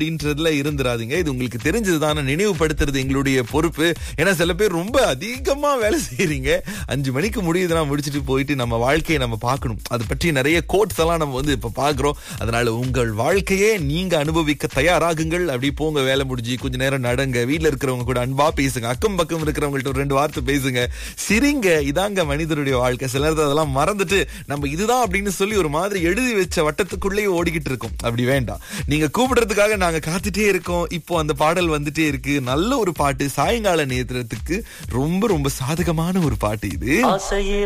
அப்படின்றதுல இருந்துராதீங்க இது உங்களுக்கு தெரிஞ்சதுதான நினைவுபடுத்துறது எங்களுடைய பொறுப்பு ஏன்னா சில பேர் ரொம்ப அதிகமா வேலை செய்யறீங்க அஞ்சு மணிக்கு முடியுதுன்னா முடிச்சுட்டு போயிட்டு நம்ம வாழ்க்கையை நம்ம பார்க்கணும் அது பற்றி நிறைய கோட்ஸ் எல்லாம் நம்ம வந்து இப்ப பாக்குறோம் அதனால உங்கள் வாழ்க்கையே நீங்க அனுபவிக்க தயாராகுங்கள் அப்படி போங்க வேலை முடிஞ்சு கொஞ்ச நேரம் நடங்க வீட்ல இருக்கிறவங்க கூட அன்பா பேசுங்க அக்கம் பக்கம் இருக்கிறவங்கள்ட்ட ஒரு ரெண்டு வார்த்தை பேசுங்க சிரிங்க இதாங்க மனிதருடைய வாழ்க்கை சில நேரத்துல அதெல்லாம் மறந்துட்டு நம்ம இதுதான் அப்படின்னு சொல்லி ஒரு மாதிரி எழுதி வச்ச வட்டத்துக்குள்ளேயே ஓடிக்கிட்டு இருக்கோம் அப்படி வேண்டாம் நீங்க கூப்பிடுறதுக்காக நாங்க காத்துட்டே இருக்கோம் இப்போ அந்த பாடல் வந்துட்டே இருக்கு நல்ல ஒரு பாட்டு சாயங்கால நேரத்துக்கு ரொம்ப ரொம்ப சாதகமான ஒரு பாட்டு இது ஆசையே